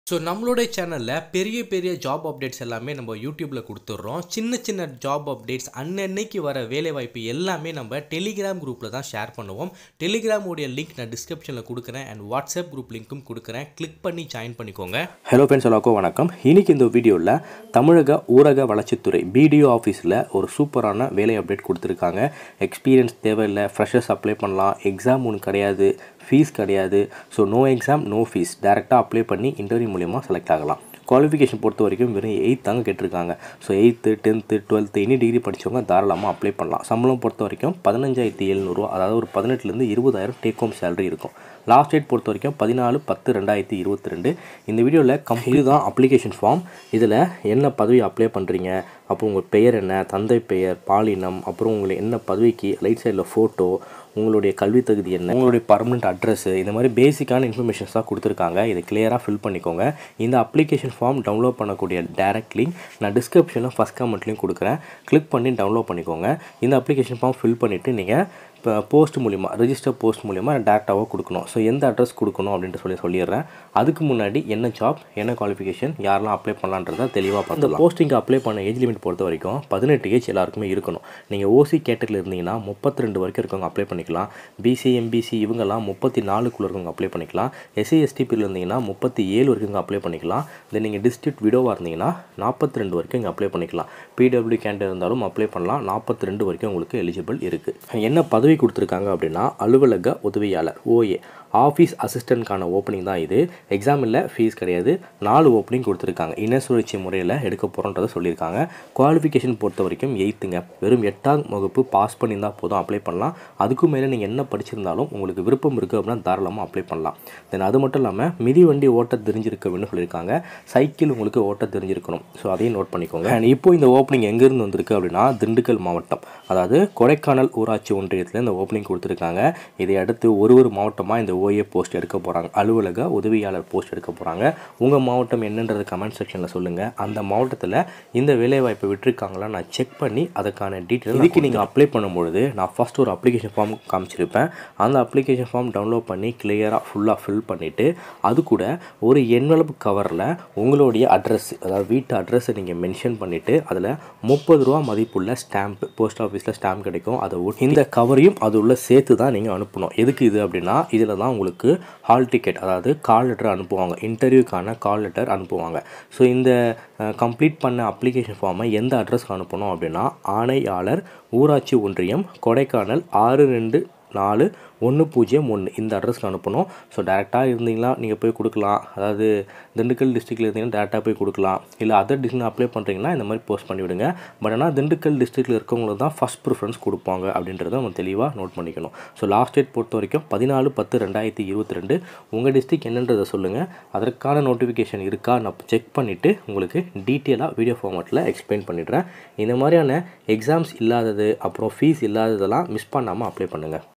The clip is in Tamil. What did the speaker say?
ஸோ நம்மளோட சேனலில் பெரிய பெரிய ஜாப் அப்டேட்ஸ் எல்லாமே நம்ம யூடியூப்பில் கொடுத்துட்றோம் சின்ன சின்ன ஜாப் அப்டேட்ஸ் அன்னன்னைக்கு வர வேலைவாய்ப்பு எல்லாமே நம்ம டெலிகிராம் குரூப்பில் தான் ஷேர் பண்ணுவோம் டெலிகிராமுடைய லிங்க் நான் டிஸ்கிரிப்ஷனில் கொடுக்குறேன் அண்ட் வாட்ஸ்அப் குரூப் லிங்க்கும் கொடுக்குறேன் கிளிக் பண்ணி ஜாயின் பண்ணிக்கோங்க ஹலோ ஃப்ரெண்ட்ஸ் எல்லாருக்கும் வணக்கம் இன்னைக்கு இந்த வீடியோவில் தமிழக ஊரக வளர்ச்சித்துறை பிடிஓ ஆஃபீஸில் ஒரு சூப்பரான வேலை அப்டேட் கொடுத்துருக்காங்க எக்ஸ்பீரியன்ஸ் தேவையில்லை ஃப்ரெஷர்ஸ் அப்ளை பண்ணலாம் எக்ஸாம் ஒன்று கிடையாது ஃபீஸ் கிடையாது so no exam no fees டேரெக்டாக அப்ளை பண்ணி இன்டர்வியூ மூலியமாக செலக்ட் ஆகலாம் குவாலிஃபிகேஷன் பொறுத்த வரைக்கும் வெறும் எயித் தாங்க கேட்டிருக்காங்க so eighth tenth twelfth any degree படித்தவங்க தாராளமாக அப்ளை பண்ணலாம் சம்பளம் பொறுத்த வரைக்கும் பதினஞ்சாயிரத்தி எழுநூறுவா அதாவது ஒரு பதினெட்டுலேருந்து இருபதாயிரம் டேக் ஹோம் சேலரி இருக்கும் லாஸ்ட் டேட் பொறுத்த வரைக்கும் பதினாலு பத்து ரெண்டாயிரத்தி இருபத்தி ரெண்டு இந்த வீடியோவில் கம் இதுதான் அப்ளிகேஷன் ஃபார்ம் இதில் என்ன பதவி அப்ளை பண்ணுறீங்க அப்போ உங்கள் பெயர் என்ன தந்தை பெயர் பாலினம் அப்புறம் உங்களை என்ன பதவிக்கு ரைட் சைடில் ஃபோட்டோ உங்களுடைய கல்வி தகுதி என்ன உங்களுடைய பர்மனெண்ட் அட்ரஸ் இந்த மாதிரி பேசிக்கான இன்ஃபர்மேஷன்ஸ் தான் கொடுத்துருக்காங்க இதை கிளியராக ஃபில் பண்ணிக்கோங்க இந்த அப்ளிகேஷன் ஃபார்ம் டவுன்லோட் பண்ணக்கூடிய டேரக்ட் லிங்க் நான் டிஸ்கிரிப்ஷனில் ஃபஸ்ட் கமெண்ட்லையும் கொடுக்குறேன் கிளிக் பண்ணி டவுன்லோட் பண்ணிக்கோங்க இந்த அப்ளிகேஷன் ஃபார்ம் ஃபில் பண்ணிவிட்டு நீங்கள் இப்போ போஸ்ட் மூலிமா ரெஜிஸ்டர் போஸ்ட் மூலிமா டேரெக்டாக கொடுக்கணும் ஸோ எந்த அட்ரஸ் கொடுக்கணும் அப்படின்ட்டு சொல்லி சொல்லிடுறேன் அதுக்கு முன்னாடி என்ன ஜாப் என்ன குவாலிஃபிகேஷன் யாரெல்லாம் அப்ளை பண்ணலான்றதை தெளிவாக பார்த்துக்கலாம் போஸ்டிங்க்கு அப்ளை பண்ண ஏஜ் லிமிட் பொறுத்த வரைக்கும் பதினெட்டு ஏஜ் எல்லாருக்குமே இருக்கணும் நீங்கள் ஓசி கேட்டகரியில் இருந்தீங்கன்னா முப்பத்தி ரெண்டு வரைக்கும் இருக்கவங்க அப்ளை பண்ணிக்கலாம் பிசி எம்பிசி இவங்கெல்லாம் முப்பத்தி நாலுக்குள்ளே இருக்கவங்க அப்ளை பண்ணிக்கலாம் எஸ்சி எஸ்டிபியில் இருந்தீங்கன்னா முப்பத்தி ஏழு வரைக்கும் இங்கே அப்ளை பண்ணிக்கலாம் தென் நீங்கள் டிஸ்ட்ரிக்ட் விடோவாக இருந்தீங்கன்னா நாற்பத்தி ரெண்டு வரைக்கும் இங்கே அப்ளை பண்ணிக்கலாம் பிடபிள்யூ கேண்டர் இருந்தாலும் அப்ளை பண்ணலாம் நாற்பத்தி ரெண்டு வரைக்கும் உங்களுக்கு எலிஜிபிள் இருக்குது என்ன பதவி கொடுத்துருக்காங்க அப்படின்னா அலுவலக உதவியாளர் ஓஏ ஆஃபீஸ் அசிஸ்டண்ட்கான ஓப்பனிங் தான் இது எக்ஸாம் இல்லை ஃபீஸ் கிடையாது நாலு ஓப்பனிங் கொடுத்துருக்காங்க இன சுழற்சி முறையில் எடுக்க போகிறோன்றதை சொல்லியிருக்காங்க குவாலிஃபிகேஷன் பொறுத்த வரைக்கும் எயித்துங்க வெறும் எட்டாம் வகுப்பு பாஸ் பண்ணியிருந்தால் போதும் அப்ளை பண்ணலாம் அதுக்கும் மேலே நீங்கள் என்ன படிச்சிருந்தாலும் உங்களுக்கு விருப்பம் இருக்குது அப்படின்னா தாராளமாக அப்ளை பண்ணலாம் தென் அது மட்டும் இல்லாமல் மிதி வண்டி ஓட்ட தெரிஞ்சிருக்க அப்படின்னு சொல்லியிருக்காங்க சைக்கிள் உங்களுக்கு ஓட்ட தெரிஞ்சிருக்கணும் ஸோ அதையும் நோட் பண்ணிக்கோங்க அண்ட் இப்போ இந்த ஓப்பனிங் எங்கேருந்து வந்திருக்கு அப்படின்னா திண்டுக்கல் மாவட்டம் அதாவது கொடைக்கானல் ஊராட்சி ஒன்றியத்தில் இந்த ஓப்பனிங் கொடுத்துருக்காங்க இதை அடுத்து ஒரு ஒரு மாவட்டமாக இந்த ஓஏ போஸ்ட் எடுக்க போகிறாங்க அலுவலக உதவியாளர் போஸ்ட் எடுக்க போகிறாங்க உங்கள் மாவட்டம் என்னன்றது கமெண்ட் செக்ஷனில் சொல்லுங்கள் அந்த மாவட்டத்தில் இந்த வேலைவாய்ப்பை விட்டுருக்காங்களா நான் செக் பண்ணி அதுக்கான டீட்டெயில் இதுக்கு நீங்கள் அப்ளை பண்ணும்பொழுது நான் ஃபஸ்ட் ஒரு அப்ளிகேஷன் ஃபார்ம் காமிச்சிருப்பேன் அந்த அப்ளிகேஷன் ஃபார்ம் டவுன்லோட் பண்ணி கிளியராக ஃபுல்லாக ஃபில் பண்ணிவிட்டு அது கூட ஒரு என்வலப் கவரில் உங்களுடைய அட்ரஸ் அதாவது வீட்டு அட்ரஸை நீங்கள் மென்ஷன் பண்ணிவிட்டு அதில் முப்பது ரூபா மதிப்புள்ள ஸ்டாம்ப் போஸ்ட் ஆஃபீஸில் ஸ்டாம்ப் கிடைக்கும் அதை ஒட்டி இந்த கவரையும் அது உள்ள சேர்த்து தான் நீங்கள் அனுப்பணும் எதுக்கு இது அப்படின்னா இதில் தான் உங்களுக்கு ஹால் டிக்கெட் அதாவது கால் லெட்டர் அனுப்புவாங்க இன்டர்வியூக்கான கால் லெட்டர் அனுப்புவாங்க ஸோ இந்த கம்ப்ளீட் பண்ண அப்ளிகேஷன் ஃபார்மை எந்த அட்ரஸ்க்கு அனுப்பணும் அப்படின்னா ஆணையாளர் ஊராட்சி ஒன்றியம் கொடைக்கானல் ஆறு ரெண்டு நாலு ஒன்று பூஜ்ஜியம் ஒன்று இந்த அட்ரஸ்க்கு அனுப்பணும் ஸோ டேரெக்டாக இருந்தீங்களா நீங்கள் போய் கொடுக்கலாம் அதாவது திண்டுக்கல் டிஸ்ட்ரிக்டில் இருந்தீங்கன்னா டேரெக்டாக போய் கொடுக்கலாம் இல்லை அதர் டிஸ்ட்ரிக்ட் அப்ளை பண்ணுறீங்கன்னா இந்த மாதிரி போஸ்ட் பண்ணிவிடுங்க பட் ஆனால் திண்டுக்கல் டிஸ்ட்ரிக்டில் இருக்கவங்களுக்கு தான் ஃபஸ்ட் ப்ரிஃபரன்ஸ் கொடுப்பாங்க அப்படின்றத நம்ம தெளிவாக நோட் பண்ணிக்கணும் ஸோ லாஸ்ட் டேட் பொறுத்த வரைக்கும் பதினாலு பத்து ரெண்டாயிரத்தி இருபத்தி ரெண்டு உங்கள் டிஸ்ட்ரிக் என்னன்றதை சொல்லுங்கள் அதற்கான நோட்டிஃபிகேஷன் இருக்கா நான் செக் பண்ணிவிட்டு உங்களுக்கு டீட்டெயிலாக வீடியோ ஃபார்மேட்டில் எக்ஸ்பிளைன் பண்ணிடுறேன் இந்த மாதிரியான எக்ஸாம்ஸ் இல்லாதது அப்புறம் ஃபீஸ் இல்லாததெல்லாம் மிஸ் பண்ணாமல் அப்ளை பண்ணுங்கள்